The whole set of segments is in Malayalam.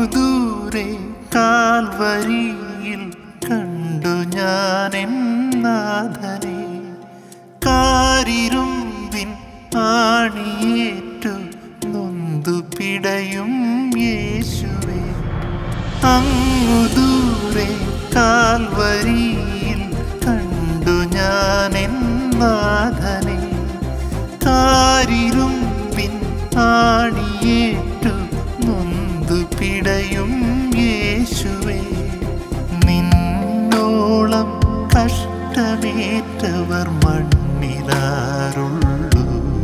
ദൂരെ കാൽവരിയിൽ കണ്ടു ഞാൻ നാഥനെ കാരിരുമ്പിൻ ആണിയേറ്റു നൊന്തു പിടയും യേശുവേ അങ്ങു ദൂരെ കാൽവരിയിൽ കണ്ടു ഞാൻ നാഥനെ കാരിരുമ്പിൻ ആണിയേറ്റു നൊന്തു പിടയും യേശുവേ നിന്നോളം കഷ്ടമേറ്റവർ മണ്ണിലാറുള്ളൂ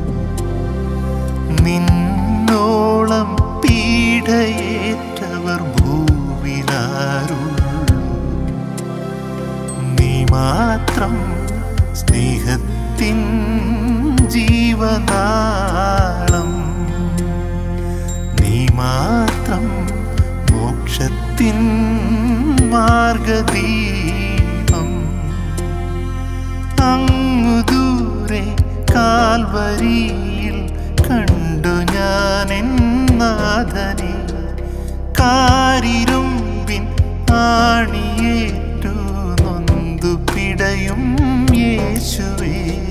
നിന്നോളം പീഡയേറ്റവർ ഭൂവിലാറുള്ളൂ നീ മാത്രം സ്നേഹത്തിൻ ജീവനാളം നീ മാത്രം മോക്ഷത്തിൻ മാർഗദീപം അങ്ങു ദൂരെ കാൽവരിയിൽ കണ്ടു ഞാൻ നാഥനെ കാരിരുമ്പിൻ ആണിയേറ്റു നൊന്തു പിടയും യേശുവേ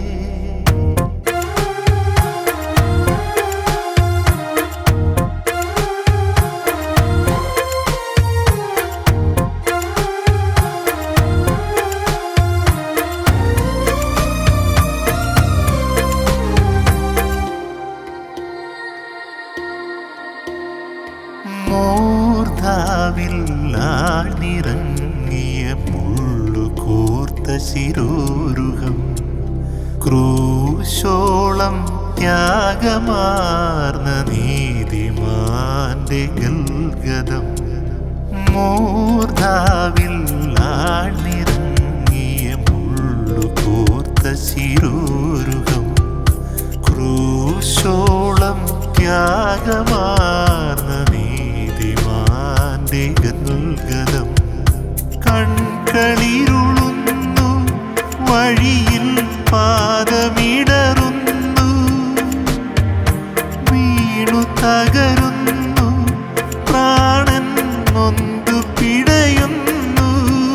മൂർധാവിൽ ആഴ്ന്നിറങ്ങിയ മുള്ളു കോർത്ത ശിരോരുഹം ക്രൂശോളം ത്യാഗമാർന്ന നീതിമാന്റെ ഗൽഗതം മൂർധാവിൽ ആഴ്ന്നിറങ്ങിയ മുള്ളു കോർത്ത ശിരോരുഹം ക്രൂശോളം ത്യാഗമാർന്ന നീതിമാന്റെ ഗൽഗതം കൺകളിരുളുന്നു വഴിയിൽ പാദമിടറുന്നു വീണു തകരുന്നു പ്രാണൻ നൊന്തു പിടയുന്നു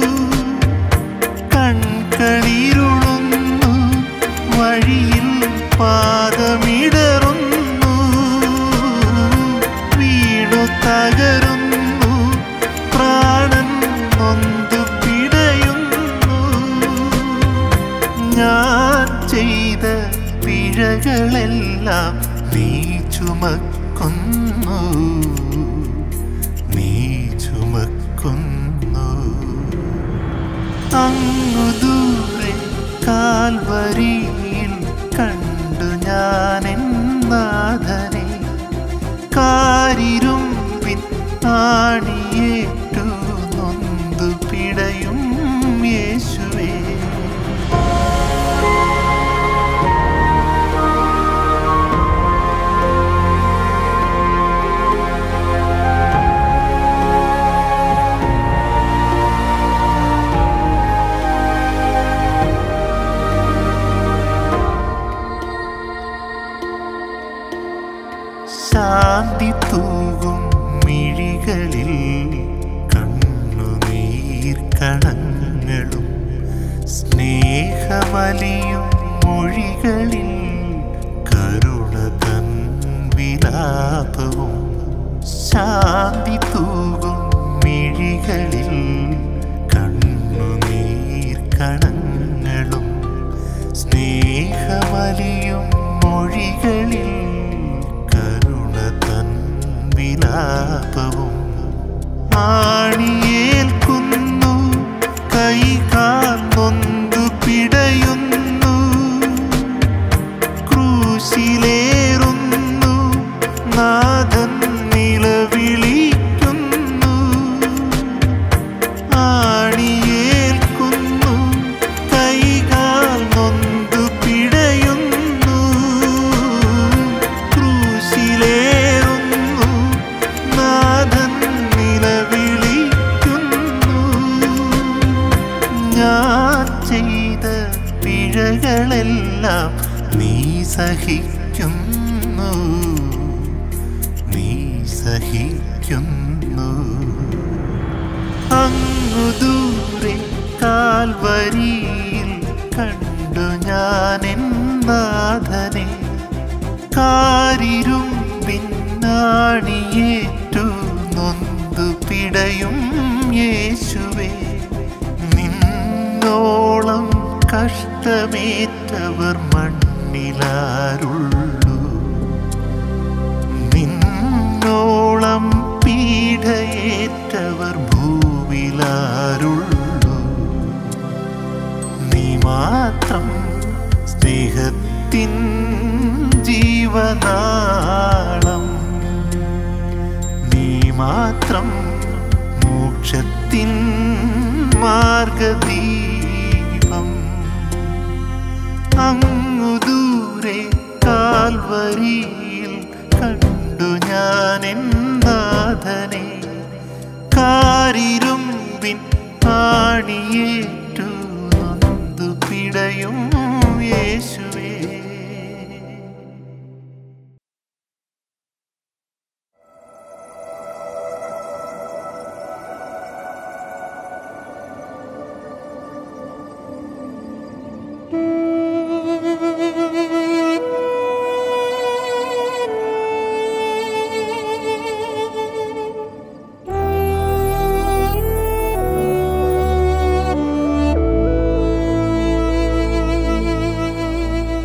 കൺകളിരുളുന്നു വഴിയിൽ പാദമിടറുന്നു വീണു തകരുന്നു പ്രാണൻ നൊന്തു പിടയുന്നു ഞാൻ ചെയ്ത പിഴകളെല്ലാം നീ ചുമക്കുന്നു നീ ചുമക്കുന്നു അങ്ങു ദൂരെ കാൽവരിയിൽ കണ്ടു ഞാൻ നാഥനെ കാരിരുമ്പിൻ ആണിയേറ്റു നൊന്തു പിടയും യേശുവേ ശാന്തി തൂകും മിഴികളിൽ കണ്ണുനീർ കണങ്ങളും സ്നേഹമലിയും മൊഴികളിൽ കരുണ തൻ വിലാപവും ശാന്തി തൂകും മിഴികളിൽ കണ്ണുനീർ കണങ്ങളും സ്നേഹമലിയും മൊഴികളിൽ കരുണ തൻ വിലാപവും ആണിയേൽക്കുന്നു കൈകാൽ നൊന്തു പിടയുന്നു ക്രൂശിലേറുന്നു നാഥൻ നിലവിളിക്കുന്നു ആണിയേൽക്കുന്നു കൈകാൽ നൊന്തു പിടയുന്നു ക്രൂശിലേറുന്നു നാഥൻ നിലവിളിക്കുന്നു ഞാൻ ചെയ്ത പിഴകളെല്ലാം നീ സഹിക്കുന്നു നീ സഹിക്കുന്നു ഞാൻ നാഥനെ കാരിരും പിന്നാണിയേറ്റു നൊന്തു പിടയും യേശുവേ നിന്നോളം കഷ്ടമേറ്റവർ മണ്ണിലാരുള്ളൂ നിന്നോളം പീഡയേറ്റവർ ഭൂവിലാരുള്ളൂ നീ മാത്രം സ്നേഹത്തിൻ ജീവനാളം നീ മാത്രം മോക്ഷത്തിൻ മാർഗദീപം അങ്ങു ദൂരെ കാൽവരിയിൽ കണ്ടു ഞാൻ നാഥനെ കാരിരുമ്പിൻ ആണിയേറ്റു നൊന്തു പിടയും യേശുവേ Thank you.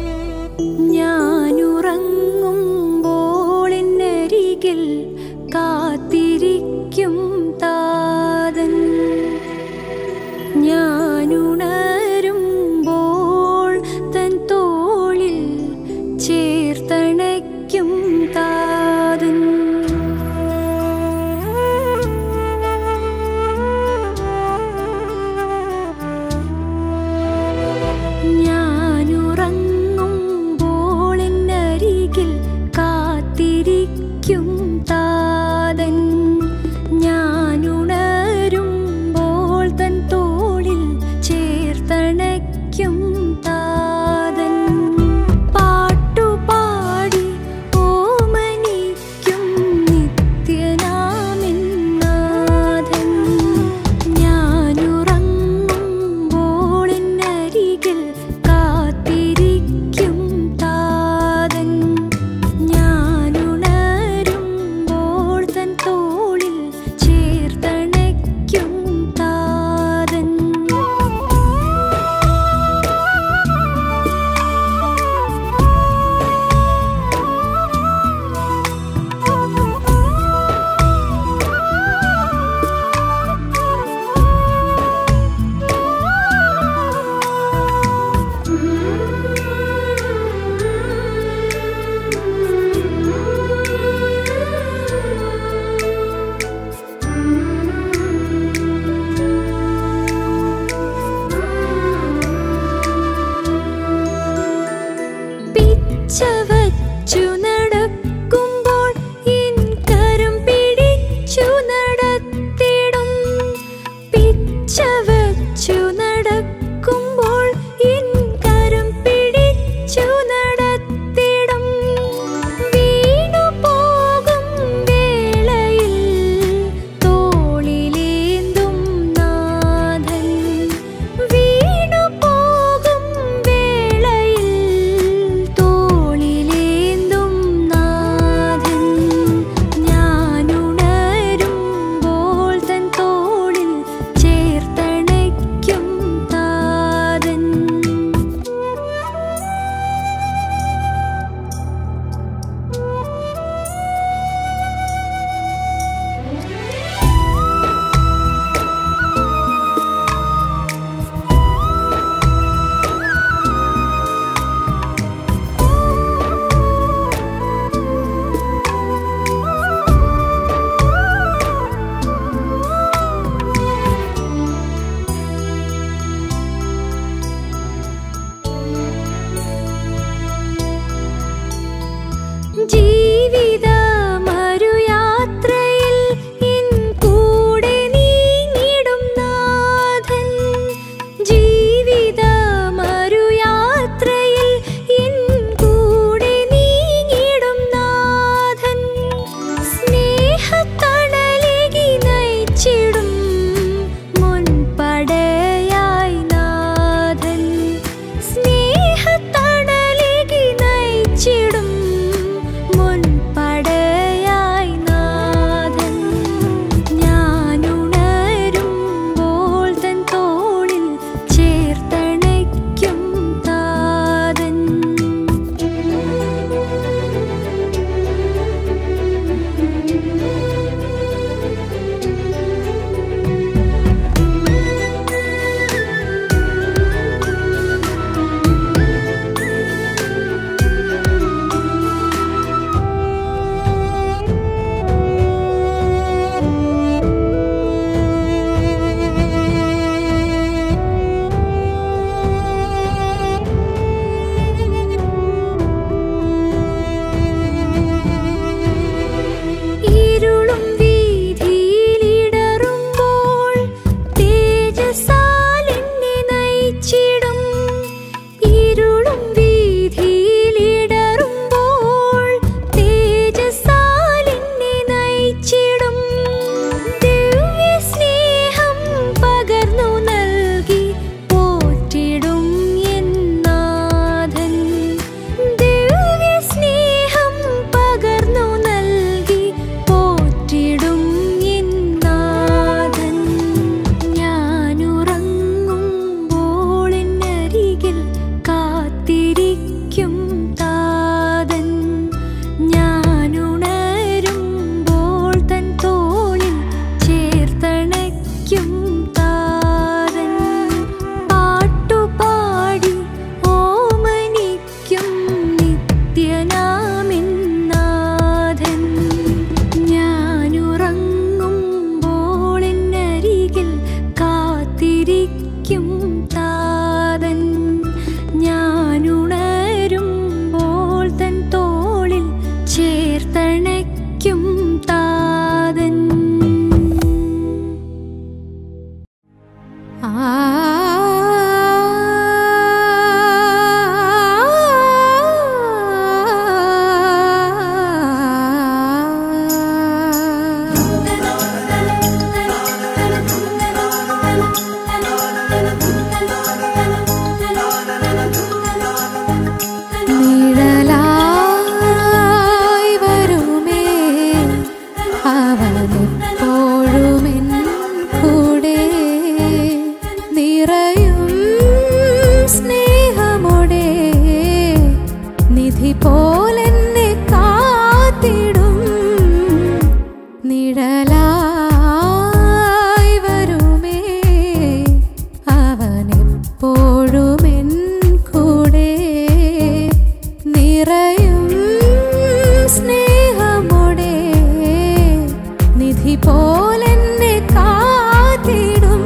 പോലെന്നെ കാത്തിടും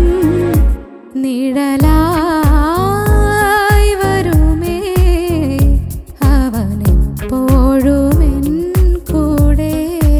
നിഴലായി വരുമേ അവനെപ്പോഴും എൻ കൂടെ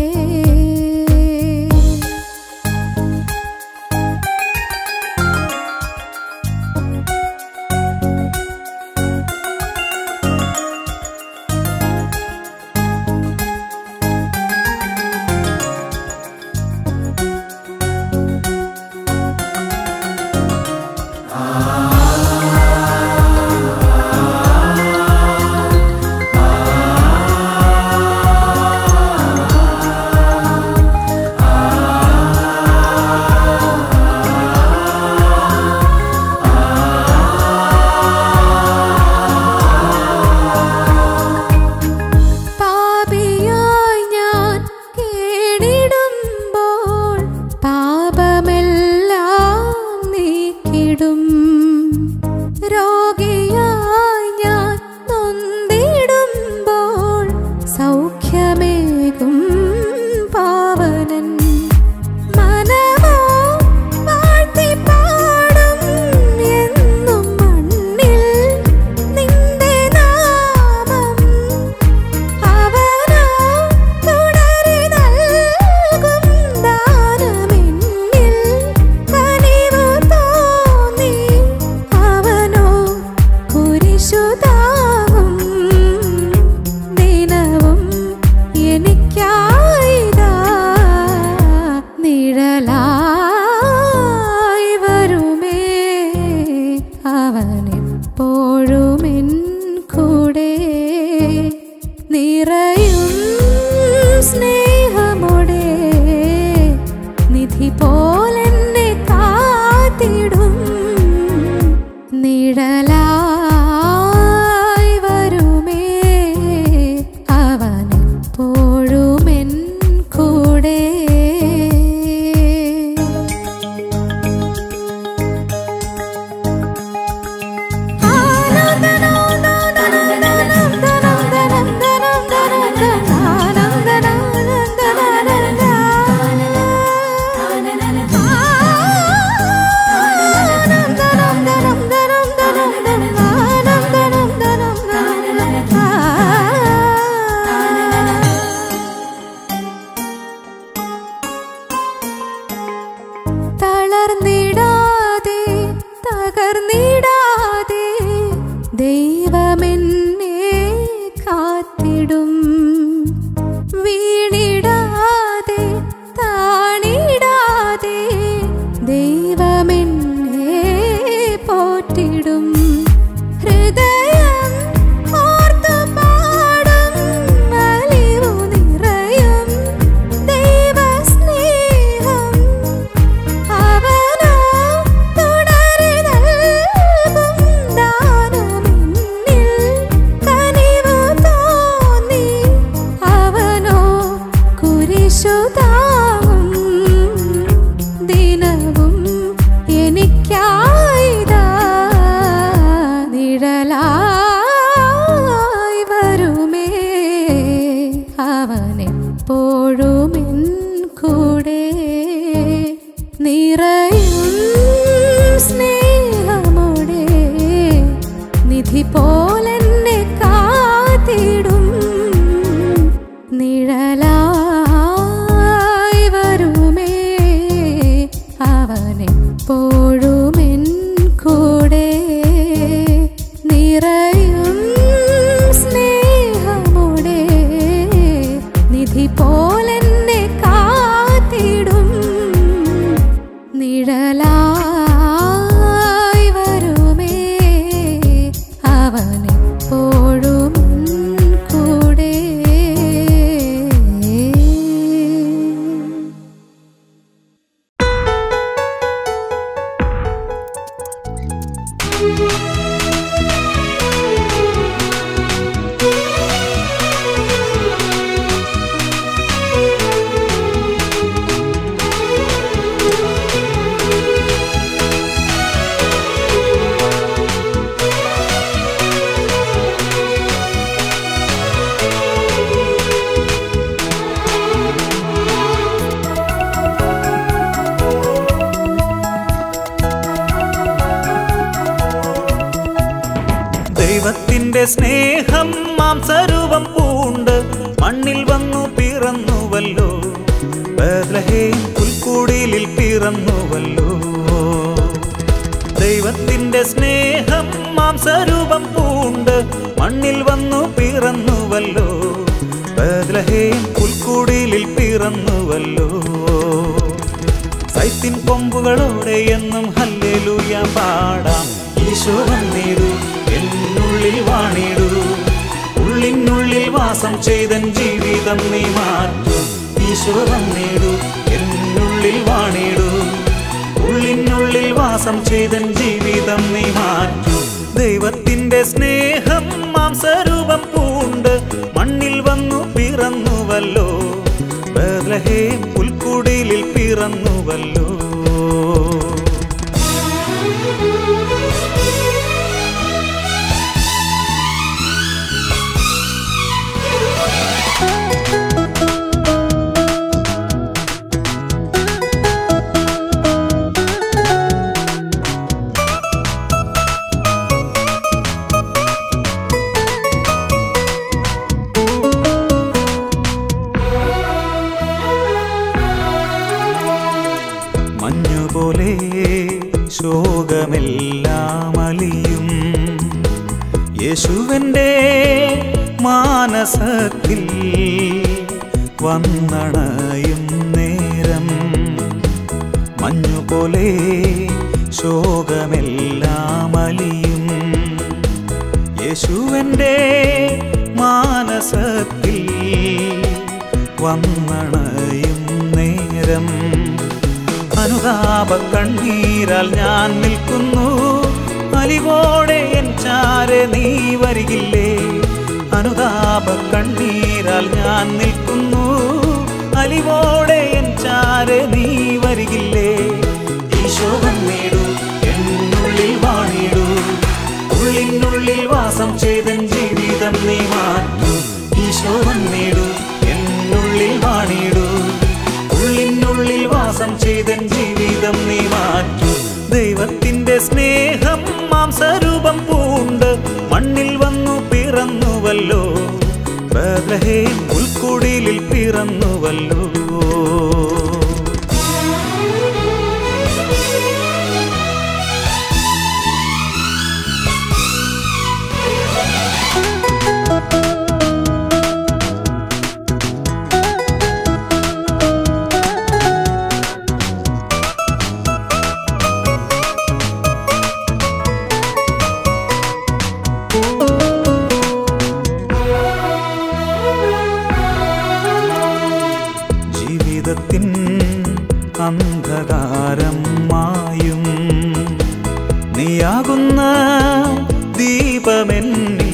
പാപിയായി ഞാൻ കേടിടുമ്പോൾ പാപമെല്ലാം നീക്കിടും രോഗിയായി ഞാൻ നൊന്തിടുമ്പോൾ സൗഖ്യമേകും പാവനൻ മനമോ വാഴ്ത്തി പാടും എന്നും മണ്ണിൽ നിന്റെ നാമം അവനോ തുടരി നൽകും ദാനമെന്നിൽ കനിവു തോന്നി അവനോ കുരിശു താങ്ങും ദിനവും എനിക്കായിതാ നിഴലായി വരുമേ അവനെപ്പോഴും എൻ കൂടെ നിറയും സ്നേഹമോടെ നിധി പോലെന്നെ കാത്തിടും നിഴലായി വരുമേ അവനെപ്പോഴും എൻ കൂടെ തളർന്നിടാതെ തകർന്നിടാതെ ദൈവമെന്നെ കാത്തിടും വീണിടാതെ താണിടാതെ ദൈവമെന്നെ പോറ്റിടും ഹൃദയം ഓർത്തു പാടും അലിവു നിറയും ദൈവസ്നേഹം അവനോ തുടരി നൽകും ദാനമെന്നിൽ കനിവു തോന്നി അവനോ കുരിശു താങ്ങും ദിനവും എനിക്കായിതാ നിഴലായി വരുമേ അവനെപ്പോഴും എൻ കൂടെ നിറയും സ്നേഹമോടെ നിധി പോലെന്നെ കാത്തിടും നിഴലായി വരുമേ അവനെപ്പോഴും എൻ കൂടെ നിറയും സ്നേഹമോടെ നിധി പോലെന്നെ കാത്തിടും നിഴലായി വരുമേ അവനെപ്പോഴും എൻ കൂടെ ദൈവത്തിന്റെ സ്നേഹം മാംസരൂപം പൂണ്ട് മണ്ണിൽ വന്നു പിറന്നുവല്ലോ ബേത്ലഹേം പുൽക്കൂടിലിൽ പിറന്നുവല്ലോ ദൈവത്തിന്റെ സ്നേഹം മാംസരൂപം പൂണ്ട് മണ്ണിൽ വന്നു പിറന്നുവല്ലോ ബേത്ലഹേം പുൽക്കൂടിലിൽ പിറന്നുവല്ലോ സൈത്തിൻ കൊമ്പുകളോടെ എന്നും ഹല്ലേലൂയ പാടാം ഈശോ വന്നിടൂ എന്നുള്ളിൽ വാണിടൂ ഉള്ളിനുള്ളിൽ വാസം ചെയ്തൻ ജീവിതം നീ മാറ്റും ഈശോ വന്നിടൂ എന്നുള്ളിൽ വാണിടൂ ഉള്ളിനുള്ളിൽ വാസം ചെയ്തൻ ജീവിതം നീ മാറ്റും ദൈവത്തിന്റെ സ്നേഹം മാംസരൂപം പൂണ്ട് മണ്ണിൽ വന്നു പിറന്നുവല്ലോ ബേത്ലഹേം പുൽക്കുടിലിൽ പിറന്നുവല്ലോ മഞ്ഞുപോലെ ശോകമെല്ലാം അലിയും യേശുവിൻ്റെ മാനസത്തിൽ വന്നണയും നേരം മഞ്ഞുപോലെ ശോകമെല്ലാം അലിയും യേശുവിൻ്റെ മാനസത്തിൽ വന്നണയും നേരം അനുതാപ കണ്ണീരാൽ ഞാൻ നിൽക്കുന്നു അലിവോടെ എൻ ചാരെ നീ വരികില്ലേ അനുതാപ കണ്ണീരാൽ ഞാൻ നിൽക്കുന്നു അലിവോടെ എൻ ചാരെ നീ വരികില്ലേ ഈശോ വന്നിടൂ എന്നുള്ളിൽ വാണിടൂ ഉള്ളിനുള്ളിൽ വാസം ചെയ്തൻ ജീവിതം നീ മാറ്റൂ ഈശോ വന്നിടൂ എന്നുള്ളിൽ വാണിടൂ ഉള്ളിനുള്ളിൽ വാസം ചെയ്തൻ ജീവിതം നീ മാറ്റൂ ദൈവത്തിന്റെ സ്നേഹം മാംസരൂപം പൂണ്ട് മണ്ണിൽ വന്നു പിറന്നുവല്ലോ ബേത്ലഹേം ഉൾക്കുടിലിൽ പിറന്നുവല്ലോ ജീവിതത്തിൻ അന്ധകാരം മായും നീയാകുന്ന ദീപമെന്നിൽ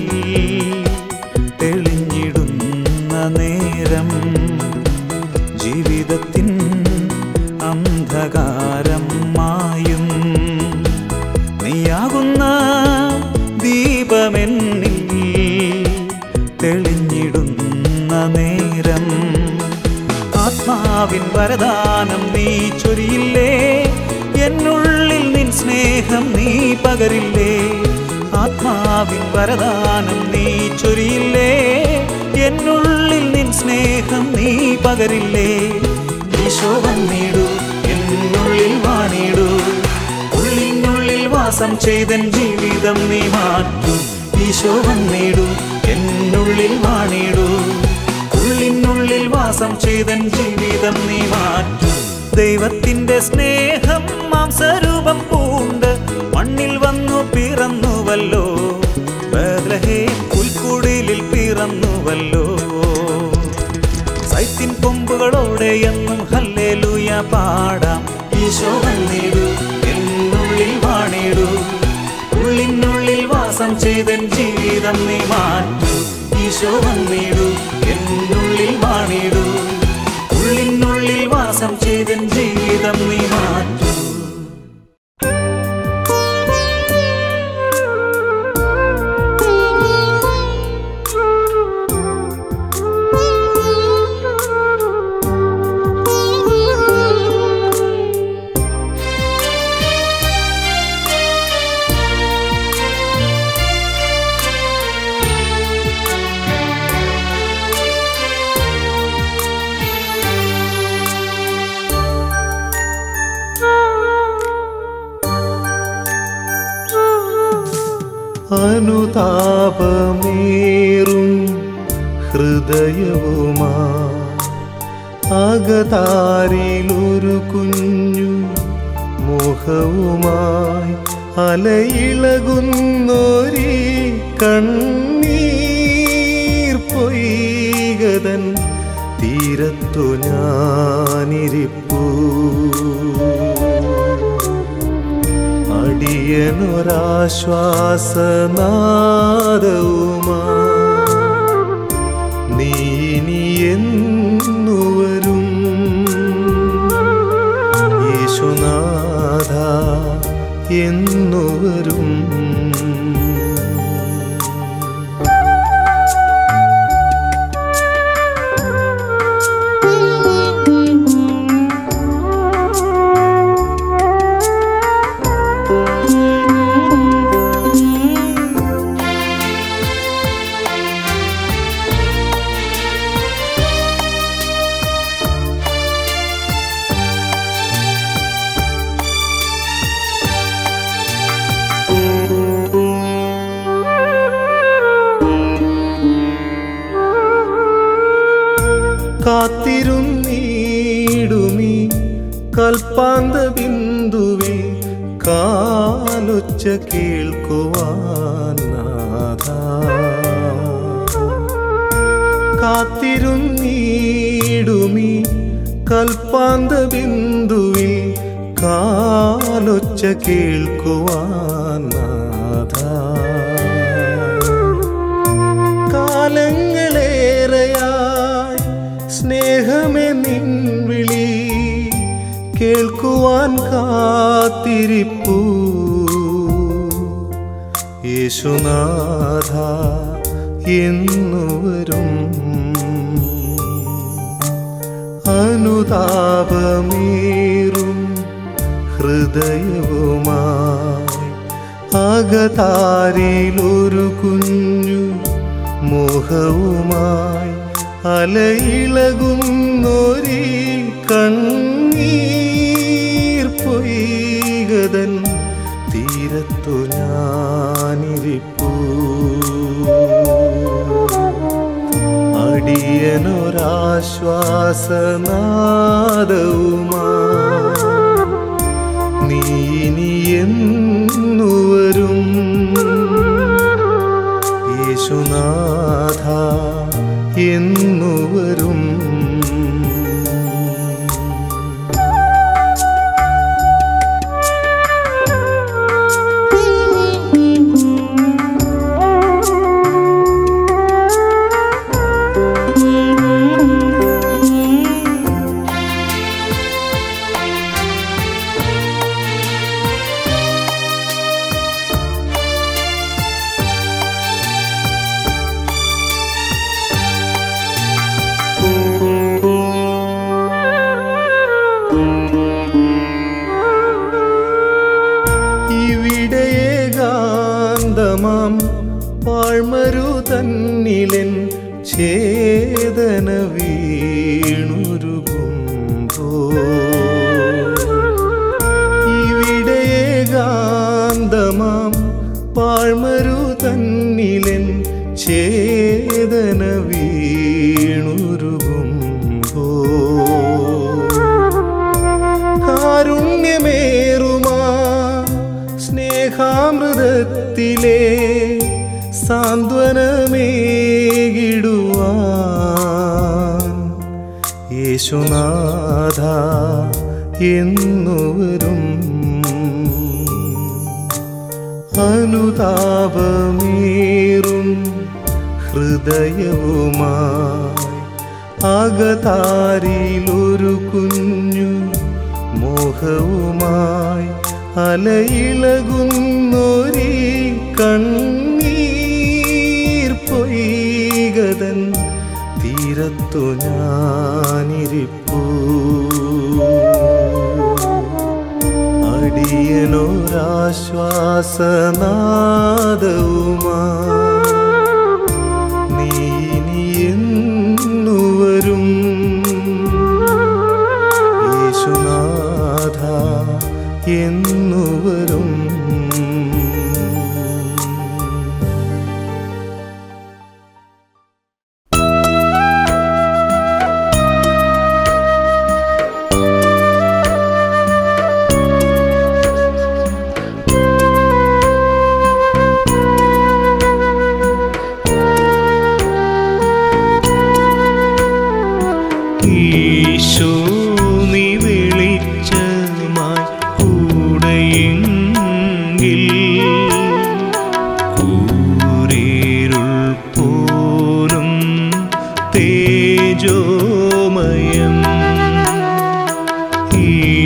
തെളിഞ്ഞിടുന്ന നേരം ജീവിതത്തിൻ അന്ധകാരം മായും നീയാകുന്ന ദീപമെന്നിൽ തെളിഞ്ഞിടുന്ന നേരം ആത്മാവിൻ വരദാനം നീ ചൊരിയില്ലേ എന്നുള്ളിൽ നിൻ സ്നേഹം നീ പകരില്ലേ ആത്മാവിൻ വരദാനം നീ ചൊരിയില്ലേ എന്നുള്ളിൽ നിൻ സ്നേഹം നീ പകരില്ലേ ഈശോ വന്നിടൂ എന്നുള്ളിൽ വാണിടൂ ഉള്ളിനുള്ളിൽ വാസം ചെയ്തൻ ജീവിതം നീ മാറ്റൂ ഈശോ വന്നിടൂ എന്നുള്ളിൽ വാണിടൂ ഉള്ളിനുള്ളിൽ വാസം ചെയ്തൻ ജീവിതം നീ മാറ്റൂ ദൈവത്തിന്റെ സ്നേഹം മാംസരൂപം പൂണ്ട് മണ്ണിൽ വന്നു പിറന്നുവല്ലോ ബേത്ലഹേം പുൽക്കുടിലിൽ പിറന്നുവല്ലോ സൈത്തിൻ കൊമ്പുകളോടെ എന്നും ഹല്ലേലൂയ പാടാം ഈശോ വന്നിടൂ എന്നുള്ളിൽ വാണിടൂ ഉള്ളിനുള്ളിൽ വാസം ചെയ്തൻ ജീവിതം നീ മാറ്റൂ ഈശോ വന്നിടൂ എന്നുള്ളിൽ വാണിടൂ ഉള്ളിനുള്ളിൽ വാസം ചെയ്തൻ ജീവിതം നീ മാറ്റൂ Thank you. അനുതാപമേറും ഹൃദയവുമാ അകതാരിലൊരു കുഞ്ഞു മുഖവുമായി അലയിളകുന്നൊരീ കണ്ണീർ പൊയ്കതൻ തീരത്തു ഞാനിരിപ്പൂ അടിയനൊരാശ്വാസനാദവുമാ നീ ഇനി എന്നുവരും യേശുനാഥ എന്നുവരും കാത്തിരുന്നീടുമീ കൽപ്പാന്ത ബിന്ദുവിൽ കാലൊച്ച കേൾക്കുവാൻ നാഥ കാത്തിരുന്നീടുമീ കൽപ്പാന്ത ബിന്ദുവിൽ കാലൊച്ച കേൾക്കുവാൻ നാഥ കാലങ്ങളേറെയായി സ്നേഹമേ നിൻ വിളി കേൾക്കുവാൻ കാത്തിരിപ്പൂ യേശുനാഥ എന്നുവരും അനുതാപമേറും ഹൃദയവുമായി അകതാരിലൊരു കുഞ്ഞു മോഹവുമായി അലയിളകുന്നൊരീ കണ്ണീർ പൊയ്കതൻ തീരത്തു ഞാനിരിപ്പൂ അടിയനൊരാശ്വാസനാദവുമാ നീ ഇനി എന്നുവരും യേശുനാഥ എന്നുവരും ഇവിടെയേകാന്തമാം പാഴ്മരു തന്നിലൻ ഛേദന വീണുരുകുമ്പോ ഇവിടെയേകാന്തമാം പാഴ്മരു തന്നിലൻ ഛേദന വീണുരുകുമ്പോ കാരുണ്യമേറുമാ സ്നേഹാമൃതത്തിലെ സാന്ത്വനമേകിടുവാൻ യേശുനാഥ എന്നുവരും അനുതാപമേറും ഹൃദയവുമായി അകതാരിലൊരു കുഞ്ഞു മോഹവുമായി അലയിളകുന്നൊരീ കണ്ണീർ പൊയ്കതൻ തീരത്തു ഞാനിരിപ്പൂ അടിയനൊരാശ്വാസനാദവുമാ നീ ഇനി എന്നുവരും യേശുനാഥ എന്നുവരും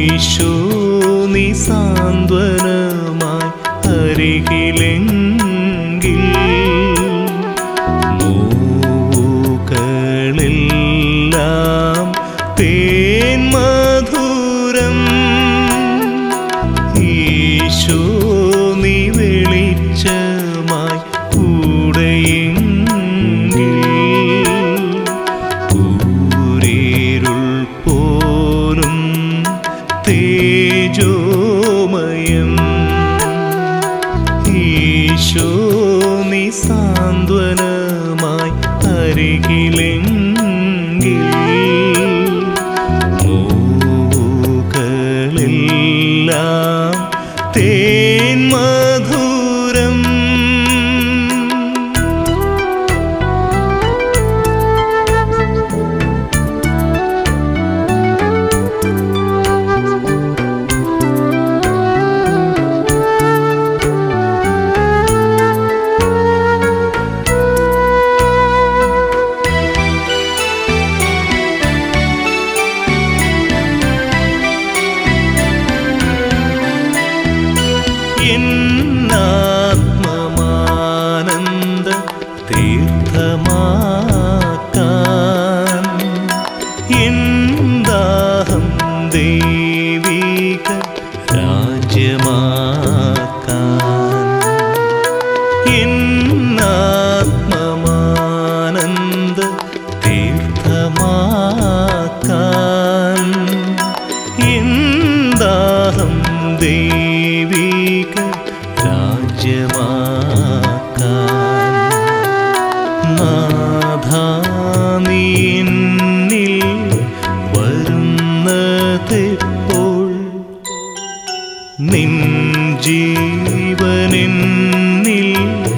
ഈശോ നീ സാന്ത്വനമായി അരികിലെങ്കിൽ നോവുകളെല്ലാം തേൻ മധുരം ഈശോ നീ വെളിച്ചമായി കൂടെയെങ്കിൽ കൂരിരുൾ പോലും തേജോമയം ഈശോ നീ സാന്ത്വനമായി അരികിലെങ്കിൽ നോവുകളെല്ലാം തേൻ മധുരം എന്നാത്മമാനന്ദ തീർത്ഥമാക്കാൻ എന്താഹം ദൈവിക രാജ്യമാക്കാൻ എന്നാത്മമാനന്ദ തീർത്ഥമാക്കാൻ എന്താഹം ദൈവിക രാജ്യമാക്കാൻ നാഥാനീന്നിൽ വരുന്നതെപ്പോൾ നിൻ ജീവനെന്നിൽ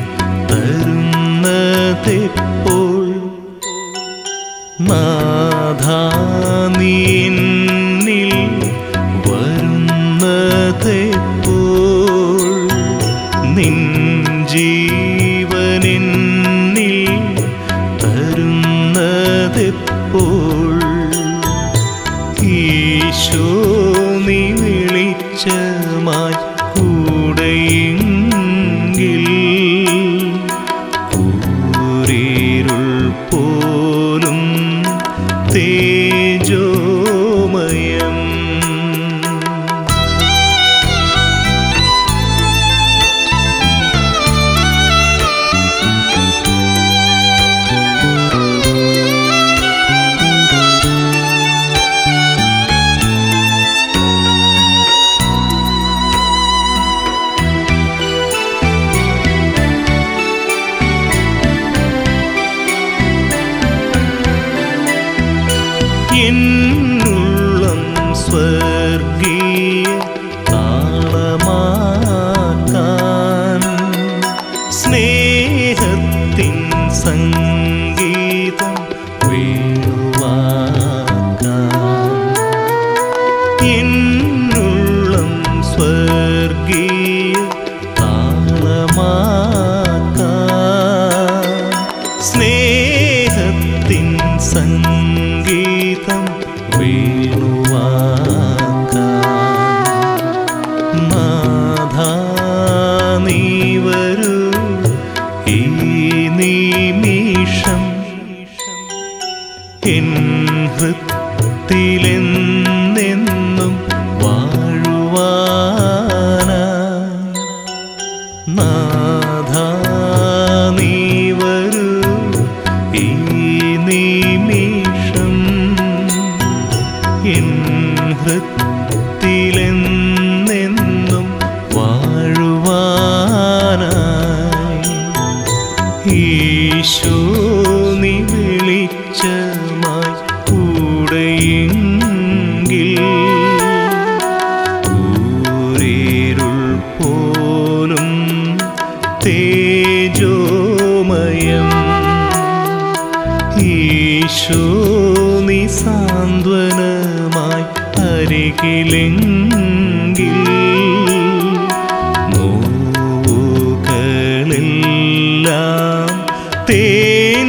തരുന്നതെപ്പോൾ നാഥാനീന്നിൽ വരുന്നതെപ്പോൾ നിൻ ജീവനെന്നിൽ തരുന്നതെപ്പോൾ ഈശോ നീ വെളിച്ചമായി കൂടെയെങ്കിൽ കൂരിരുൾ പോലും തേജോമയം എന്നുള്ളം സ്വർഗീയ താളമാക്കാൻ സ്നേഹത്തിൻ സംഗീതം വീഴുവാക്കാൻ എന്നുള്ളം സ്വർഗീയ താളമാക്കാൻ സ്നേഹത്തിൻ സംഗീതം വീണുവാക്കാൻ നാഥാ നീ വരൂ ഈ നിമിഷം എൻ ഹൃത്തിലെന്നെന്നും വാഴുവാനായി നാഥാ നീ വരൂ ഈ നിമിഷം എൻ ഹൃത്തിലെന്നെന്നും വാഴുവാനായി ഈശോ നീ വെളിച്ചമായി കൂടെയെങ്കിൽ കൂരിരുൾ പോലും തേജോമയം ഈശോ നീ സാന്ത്വനമായി അരികിലെങ്കിൽ നോവുകളെല്ലാം തേൻ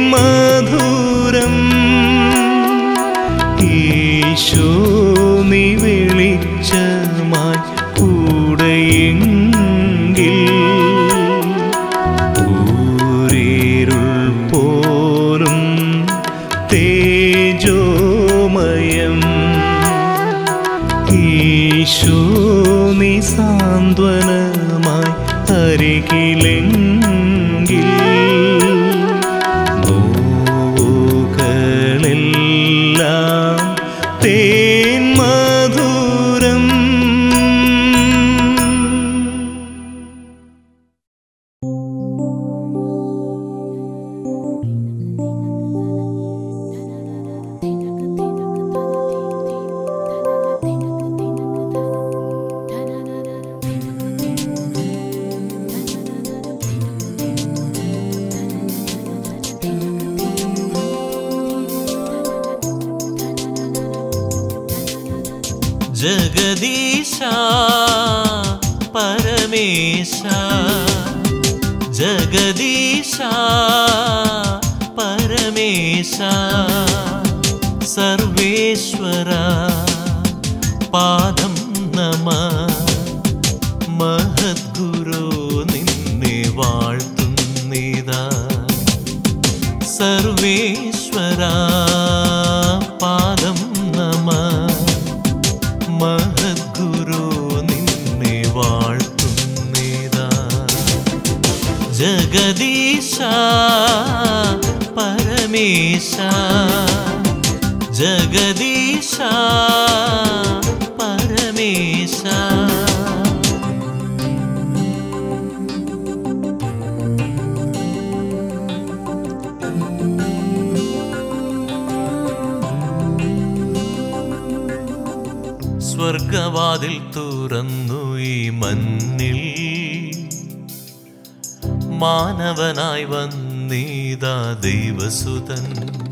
മധുരം ഈശോ നീ വെളിച്ച ഈശോ നീ സാന്ത്വനമായി അരികിലെങ്കിൽ നോവുകളെല്ലാം തേൻ മധുരം ജഗദീശ പരമേശ ജഗദീശ പരമേശ സർവേശ്വര പാദം നമ മഹദ്ഗുരു നിന്നെ വാഴ്ത്തുന്നിതാ സർവേശ്വര പാദം നമ മഹദ്ഗുരു നിന്നെ വാഴ്ത്തുന്നിതാ ജഗദീശ പരമേശ ജഗദീശ പരമേശ സ്വർഗവാതിൽ തുറന്നു ഈ മണ്ണിൽ മാനവനായി വന്നീതാ ദൈവസുതൻ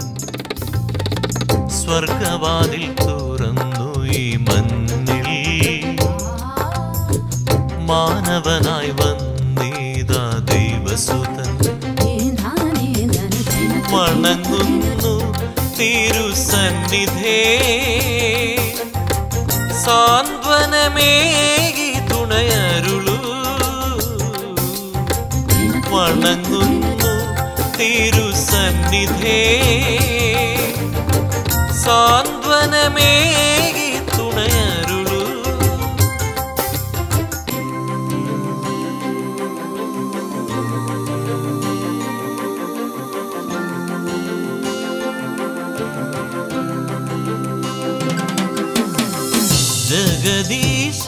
സ്വർഗവാതിൽ തുറന്നു ഈ മണ്ണിൽ മാനവനായി വന്നീതാ ദൈവസുതൻ വണങ്ങുന്നു തിരുസന്നിധേ സാന്ത്വനമേകി തുണയരുളൂ വണങ്ങുന്നു തിരുസന്നിധേ സാന്ത്വനമേകി തുണയരുളൂ ജഗദീശ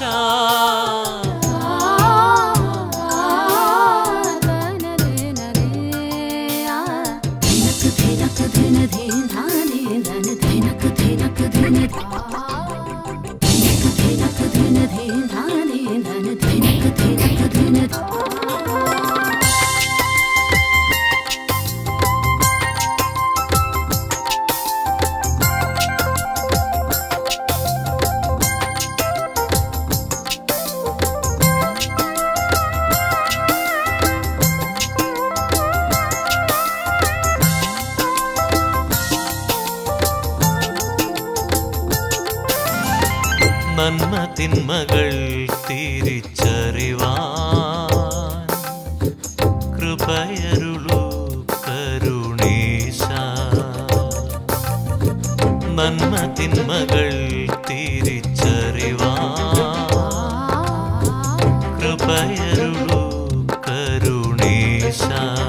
നന്മ തിന്മകൾ തിരിച്ചറിവാൻ കൃപയരുളു കരുണേശ നന്മ തിന്മകൾ തിരിച്ചറിവാൻ കൃപയരുളു കരുണേശ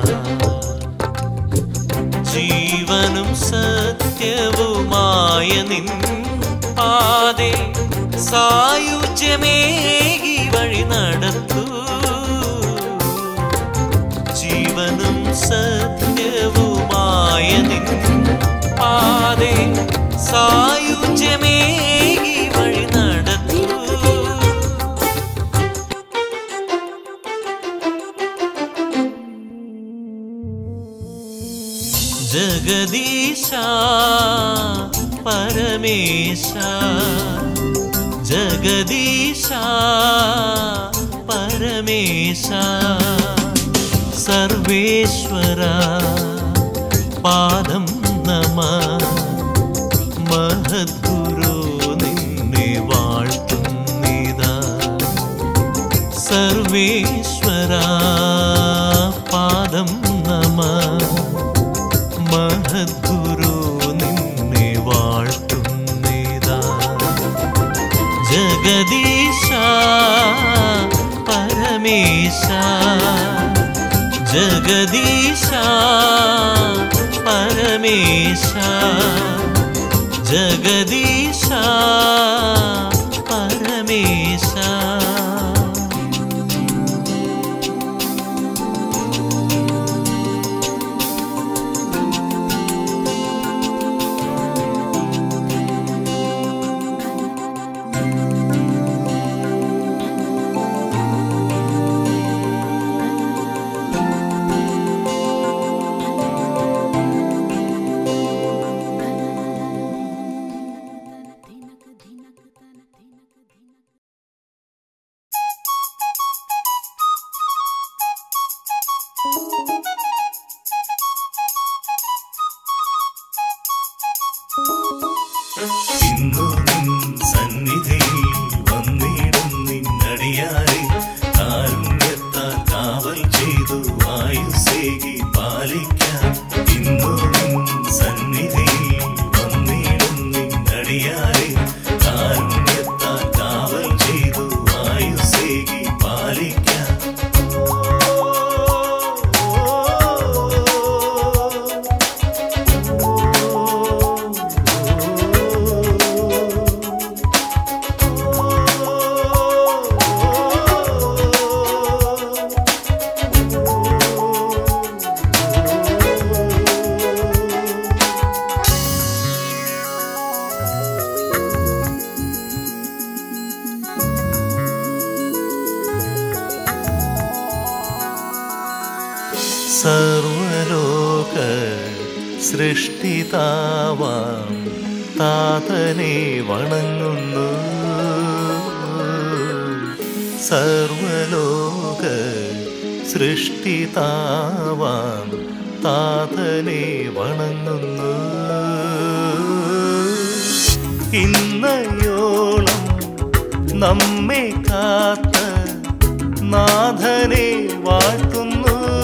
ജീവനും സത്യവുമായ നിൻ പാതേ സായുജ്യമേകി വഴി നടത്തൂ ജീവനും സത്യവുമായ നിൻ പാതേ സായുജ്യമേകി വഴി നടത്തൂ ജഗദീശ പരമേശ ജഗദീശ പരമേശ സർവേശ്വര പാദം നമ മഹദ്ഗുരു നിന്നെ വാഴ്ത്തുന്നിതാ സർവേശ്വര പാദം നമ മഹദ്ഗുരു നിന്നെ വാഴ്ത്തുന്നിതാ ജഗദീശ പരമേശ ജഗദീശ പരമേശ ജഗദീശ പരമേശ ഇന്നു നിൻ സന്നിധിയിൽ വന്നിടും നിന്നടിയാരെ കാരുണ്യത്താൽ കാവൽ ചെയ്തു ആയുസേകി പാലിക്കാൻ ഇന്നു നിൻ സന്നിധിയിൽ വന്നിടും നിന്നടിയാരെ കാരുണ്യത്താൽ കാവൽ ചെയ്തു ആയുസേകി പാലിക്കാൻ സർവലോക സൃഷ്ടിതാവാം താതനെ വണങ്ങുന്നു സർവലോക സൃഷ്ടിതാവാം താതനെ വണങ്ങുന്നു ഇന്നയോളം നമ്മെ കാത്ത നാഥനെ വാഴ്ത്തുന്നു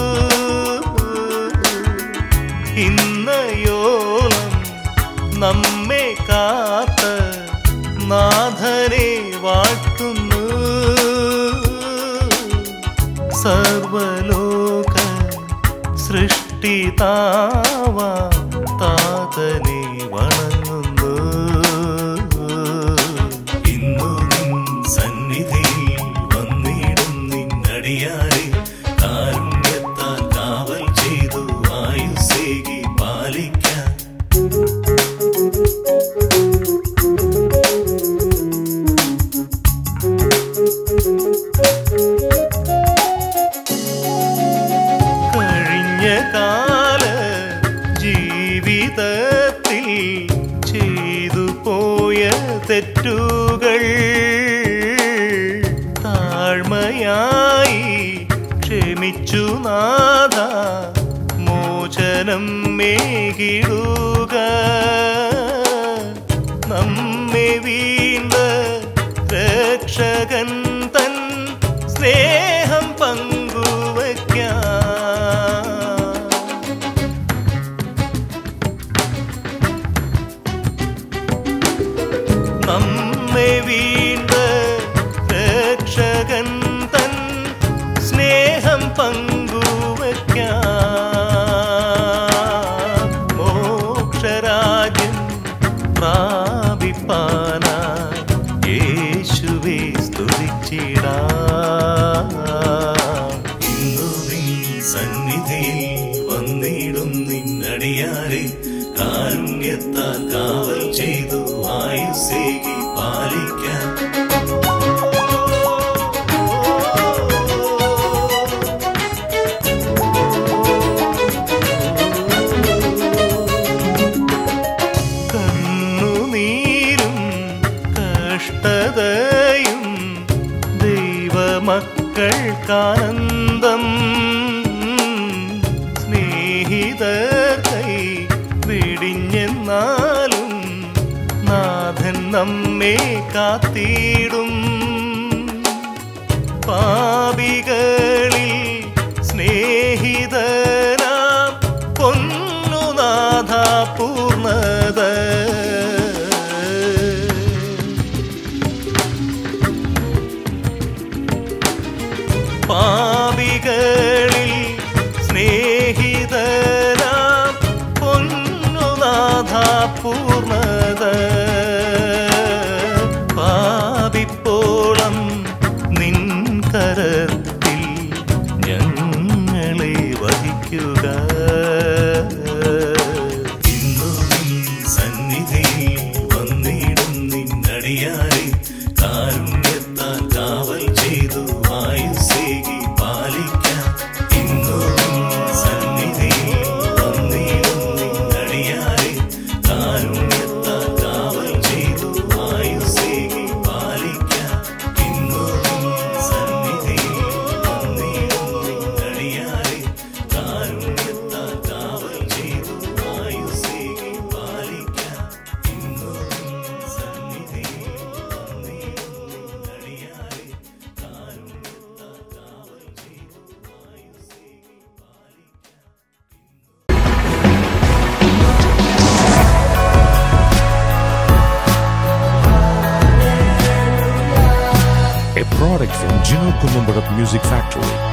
ഇന്നയോളം നമ്മെ കാത്ത നാഥനെ വാഴ്ത്തുന്നു സർവലോക സൃഷ്ടിതാവ താതനെ വണങ്ങുന്നു ഇന്നു നിൻ സന്നിധിയിൽ വന്നിടും നിന്നടിയാരെ കാരുണ്യത്താൽ കാവൽ ചെയ്തു ആയുസേകി പാലിക്കാൻ കഴിഞ്ഞ കാല ജീവിതത്തിൽ ചെയ്തു പോയ തെറ്റുകൾ താഴ്മയായി ക്ഷമിച്ചു നാഥ മോചനം മേകിടുക നമ്മെ വീണ്ട രക്ഷകൻ തൻ സ്നേഹം പങ്കുവയ്ക്കാം നമ്മെ വീണ്ട രക്ഷകൻ തൻ സ്നേഹം പങ്കുവയ്ക്കാം മോക്ഷരാജ്യം പ്രാപിപ്പാനാ യേശുവെ സ്തുതിച്ചിടാം ഇന്നു നിൻ സന്നിധിയിൽ വന്നിടും നിന്നടിയാരെ കാരുണ്യത്താൽ കാവൽ ചെയ്തു ആയുസേകി പാലിക്കാൻ കണ്ണുനീരും കഷ്ടതയും ദൈവമക്കൾക്കാനന്ദം സ്നേഹിതർ കൈ വെടിഞ്ഞെന്നാലും നാഥൻ നമ്മെ കാത്തിടും പാപികളിൽ സ്നേഹിതനാം പൊന്നുനാഥ പൂർണ്ണത പാപികളിൽ സ്നേഹിതനാം പൊന്നുനാഥ പൂർണ്ണത പാപിപ്പോളം നിൻ കരത്തിൽ ഞങ്ങളെ വഹിക്കുക ഇന്നു നിൻ സന്നിധിയിൽ വന്നിടും നിന്നടിയായി കാരുണ്യത്താൽ കാവൽ ചെയ്തു ആയുസേകി പാലിക്കാം ഇന്നു നിൻ സന്നിധിയിൽ വന്നിടും നിന്നടിയായി കാരുണ്യത്താൽ കാവൽ ചെയ്തു ആയുസേകി പാലിക്കാം ഇന്നു നിൻ സന്നിധിയിൽ വന്നിടും നിന്നടിയായി കാരുണ്യത്താൽ കാവൽ ചെയ്തു ആയുസേകി പാലിക്കാം ഇന്നു നിൻ സന്നിധിയിൽ വന്നിടും നിന്നടിയായി കാരുണ്യത്താൽ കാവൽ ചെയ്തു ആയുസേകി പാലിക്കാം a product from Gino Columbarat Music Factory.